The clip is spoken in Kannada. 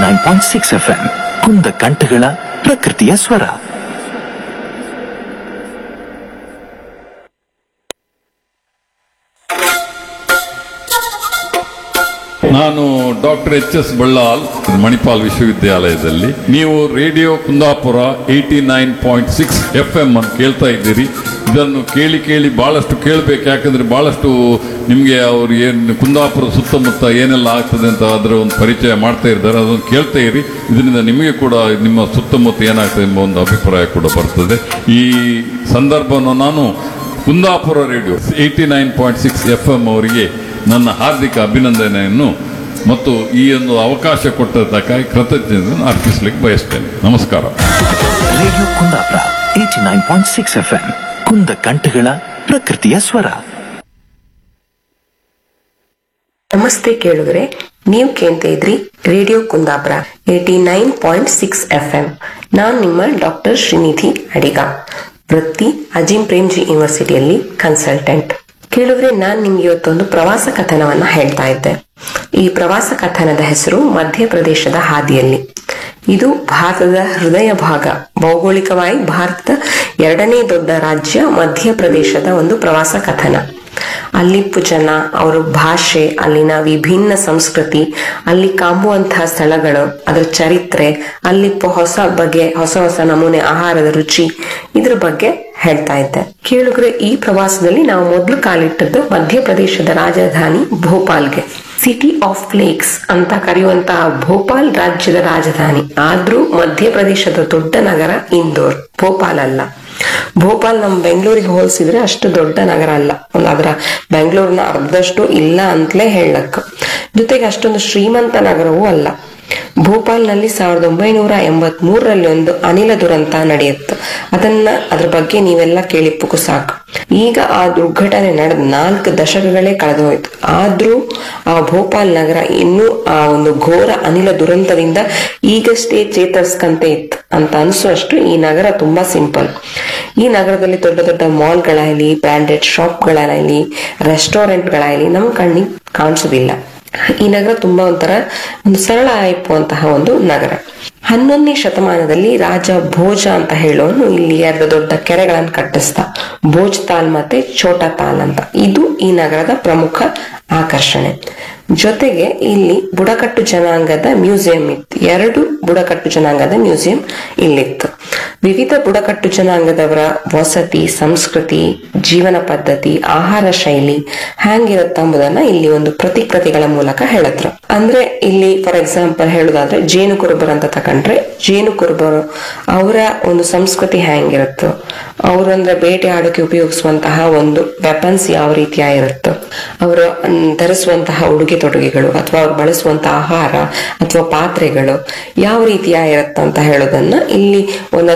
nine point six F M ಕುಂದ ಕಂಠಗಳ ಪ್ರಕೃತಿಯ ಸ್ವರ ನಾನು doctor H S Ballal Manipal ವಿಶ್ವವಿದ್ಯಾಲಯದಲ್ಲಿ ನೀವು radio Kundapura eighty nine point six F M ಅನ್ನು ಕೇಳ್ತಾ ಇದ್ದೀರಿ ಇದನ್ನು ಕೇಳಿ ಕೇಳಿ ಬಹಳಷ್ಟು ಕೇಳಬೇಕು ಯಾಕಂದ್ರೆ ಬಹಳಷ್ಟು ನಿಮಗೆ ಅವರು ಏನು ಕುಂದಾಪುರ ಸುತ್ತಮುತ್ತ ಏನೆಲ್ಲ ಆಗ್ತದೆ ಅಂತ ಅದರ ಒಂದು ಪರಿಚಯ ಮಾಡ್ತಾ ಇದ್ದಾರೆ ಅದನ್ನು ಕೇಳ್ತಾ ಇರಿ ಇದರಿಂದ ನಿಮಗೆ ಕೂಡ ನಿಮ್ಮ ಸುತ್ತಮುತ್ತ ಏನಾಗ್ತದೆ ಎಂಬ ಒಂದು ಅಭಿಪ್ರಾಯ ಕೂಡ ಬರ್ತದೆ ಈ ಸಂದರ್ಭವನ್ನು ನಾನು Kundapura radio eighty nine point six F M ಅವರಿಗೆ ನನ್ನ ಹಾರ್ದಿಕ ಅಭಿನಂದನೆಯನ್ನು ಮತ್ತು ಈ ಒಂದು ಅವಕಾಶ ಕೊಟ್ಟದ್ದಕ್ಕಾಗಿ ಕೃತಜ್ಞತೆಯನ್ನು ಅರ್ಪಿಸಲಿಕ್ಕೆ ಬಯಸ್ತೇನೆ ನಮಸ್ಕಾರ radio Kundapura eighty nine point six F M ಕುಂದ ಕಂಠಗಳ ಪ್ರಕೃತಿಯ ಸ್ವರ ನಮಸ್ತೆ ಕೇಳಿದ್ರೆ ನೀವು ಕೇಳ್ತಾ ಇದ್ರಿ radio Kundapura eighty nine point six F M ನಾನ್ ನಿಮ್ಮ ಡಾಕ್ಟರ್ ಶ್ರೀನಿಧಿ ಅಡಿಗ ವೃತ್ತಿ ಅಜಿಂ ಪ್ರೇಮ್ಜಿ ಯೂನಿವರ್ಸಿಟಿಯಲ್ಲಿ ಕನ್ಸಲ್ಟೆಂಟ್ ಕೇಳಿದ್ರೆ ನಾನ್ ನಿಮ್ಗೆ ಇವತ್ತೊಂದು ಪ್ರವಾಸ ಕಥನವನ್ನ ಹೇಳ್ತಾ ಇದ್ದೆ ಈ ಪ್ರವಾಸ ಕಥನದ ಹೆಸರು ಮಧ್ಯಪ್ರದೇಶದ ಹಾದಿಯಲ್ಲಿ ಇದು ಭಾರತದ ಹೃದಯ ಭಾಗ ಭೌಗೋಳಿಕವಾಗಿ ಭಾರತದ ಎರಡನೇ ದೊಡ್ಡ ರಾಜ್ಯ ಮಧ್ಯಪ್ರದೇಶದ ಒಂದು ಪ್ರವಾಸ ಕಥನ ಅಲ್ಲಿಪ್ಪು ಜನ ಅವರ ಭಾಷೆ ಅಲ್ಲಿನ ವಿಭಿನ್ನ ಸಂಸ್ಕೃತಿ ಅಲ್ಲಿ ಕಾಂಬುವಂತಹ ಸ್ಥಳಗಳು ಅದರ ಚರಿತ್ರೆ ಅಲ್ಲಿಪ್ಪ ಹೊಸ ಬಗೆ ಹೊಸ ಹೊಸ ನಮೂನೆ ಆಹಾರದ ರುಚಿ ಇದ್ರ ಬಗ್ಗೆ ಹೇಳ್ತಾ ಇದ್ದೆ ಕೇಳುಗ್ರೆ ಈ ಪ್ರವಾಸದಲ್ಲಿ ನಾವು ಮೊದಲು ಕಾಲಿಟ್ಟದ್ದು ಮಧ್ಯಪ್ರದೇಶದ ರಾಜಧಾನಿ ಭೋಪಾಲ್ಗೆ ಸಿಟಿ ಆಫ್ ಫ್ಲೇಕ್ಸ್ ಅಂತ ಕರೆಯುವಂತಹ ಭೋಪಾಲ್ ರಾಜ್ಯದ ರಾಜಧಾನಿ ಆದ್ರೂ ಮಧ್ಯಪ್ರದೇಶದ ದೊಡ್ಡ ನಗರ ಇಂದೋರ್ ಭೋಪಾಲ್ ಅಲ್ಲ ಭೋಪಾಲ್ ನಮ್ ಬೆಂಗಳೂರಿಗೆ ಹೋಲಿಸಿದ್ರೆ ಅಷ್ಟು ದೊಡ್ಡ ನಗರ ಅಲ್ಲ ಒಂದು ಅದರ ಬೆಂಗಳೂರಿನ ಅರ್ಧಷ್ಟು ಇಲ್ಲ ಅಂತಲೇ ಹೇಳಕ್ ಜೊತೆಗೆ ಅಷ್ಟೊಂದು ಶ್ರೀಮಂತ ನಗರವೂ ಅಲ್ಲ ಭೋಪಾಲ್ನಲ್ಲಿ ಸಾವಿರದ ಒಂಬೈನೂರ ಎಂಬತ್ ಮೂರರಲ್ಲಿ ಒಂದು ಅನಿಲ ದುರಂತ ನಡೆಯಿತು ಅದನ್ನ ಅದ್ರ ಬಗ್ಗೆ ನೀವೆಲ್ಲ ಕೇಳಿಪ್ಪಕ್ಕೂ ಸಾಕು ಈಗ ಆ ದುರ್ಘಟನೆ ನಡೆದ ನಾಲ್ಕು ದಶಕಗಳೇ ಕಳೆದು ಹೋಯ್ತು ಆದ್ರೂ ಆ ಭೋಪಾಲ್ ನಗರ ಇನ್ನೂ ಆ ಒಂದು ಘೋರ ಅನಿಲ ದುರಂತದಿಂದ ಈಗಷ್ಟೇ ಚೇತರಿಸ್ಕಂತೆ ಇತ್ತು ಅಂತ ಅನ್ಸುವಷ್ಟು ಈ ನಗರ ತುಂಬಾ ಸಿಂಪಲ್ ಈ ನಗರದಲ್ಲಿ ದೊಡ್ಡ ದೊಡ್ಡ ಮಾಲ್ಗಳಾಗಲಿ ಬ್ರಾಂಡೆಡ್ ಶಾಪ್ಗಳಾಗಲಿ ರೆಸ್ಟೋರೆಂಟ್ಗಳಾಗಲಿ ನಮ್ ಕಣ್ಣಿಗೆ ಕಾಣಿಸೋದಿಲ್ಲ ಈ ನಗರ ತುಂಬಾ ಒಂಥರ ಒಂದು ಸರಳ ಆಯ್ಪುವಂತಹ ಒಂದು ನಗರ ಹನ್ನೊಂದನೇ ಶತಮಾನದಲ್ಲಿ ರಾಜ ಭೋಜ ಅಂತ ಹೇಳೋನು ಇಲ್ಲಿ ಎರಡು ದೊಡ್ಡ ಕೆರೆಗಳನ್ನು ಕಟ್ಟಿಸ್ದ ಭೋಜ್ ತಾಲ್ ಮತ್ತೆ ಛೋಟಾ ತಾಲ್ ಅಂತ ಇದು ಈ ನಗರದ ಪ್ರಮುಖ ಆಕರ್ಷಣೆ ಜೊತೆಗೆ ಇಲ್ಲಿ ಬುಡಕಟ್ಟು ಜನಾಂಗದ ಮ್ಯೂಸಿಯಂ ಇತ್ತು ಎರಡು ಬುಡಕಟ್ಟು ಜನಾಂಗದ ಮ್ಯೂಸಿಯಂ ಇಲ್ಲಿತ್ತು ವಿವಿಧ ಬುಡಕಟ್ಟು ಜನಾಂಗದವರ ವಸತಿ ಸಂಸ್ಕೃತಿ ಜೀವನ ಪದ್ಧತಿ ಆಹಾರ ಶೈಲಿ ಹ್ಯಾಂಗಿರತ್ತ ಎಂಬುದನ್ನ ಇಲ್ಲಿ ಒಂದು ಪ್ರತಿಕೃತಿಗಳ ಮೂಲಕ ಹೇಳಿದ್ರು ಅಂದ್ರೆ ಇಲ್ಲಿ ಫಾರ್ ಎಕ್ಸಾಂಪಲ್ ಹೇಳುದಾದ್ರೆ ಜೇನು ಕುರುಬರು ಅಂತ ತಕೊಂಡ್ರೆ ಜೇನು ಕುರುಬರು ಅವರ ಒಂದು ಸಂಸ್ಕೃತಿ ಹ್ಯಾಂಗಿರುತ್ತೋ ಅವರಂದ್ರೆ ಬೇಟೆ ಆಡೋಕೆ ಉಪಯೋಗಿಸುವಂತಹ ಒಂದು ವೆಪನ್ಸ್ ಯಾವ ರೀತಿಯಾಗಿರುತ್ತೋ ಅವರು ಧರಿಸುವಂತಹ ಉಡುಗೆ ತೊಡುಗೆಗಳು ಅಥವಾ ಅವ್ರು ಬಳಸುವಂತಹ ಆಹಾರ ಅಥವಾ ಪಾತ್ರೆಗಳು ಯಾವ ರೀತಿಯಾಗಿರುತ್ತ ಅಂತ ಹೇಳೋದನ್ನ ಇಲ್ಲಿ ಒಂದು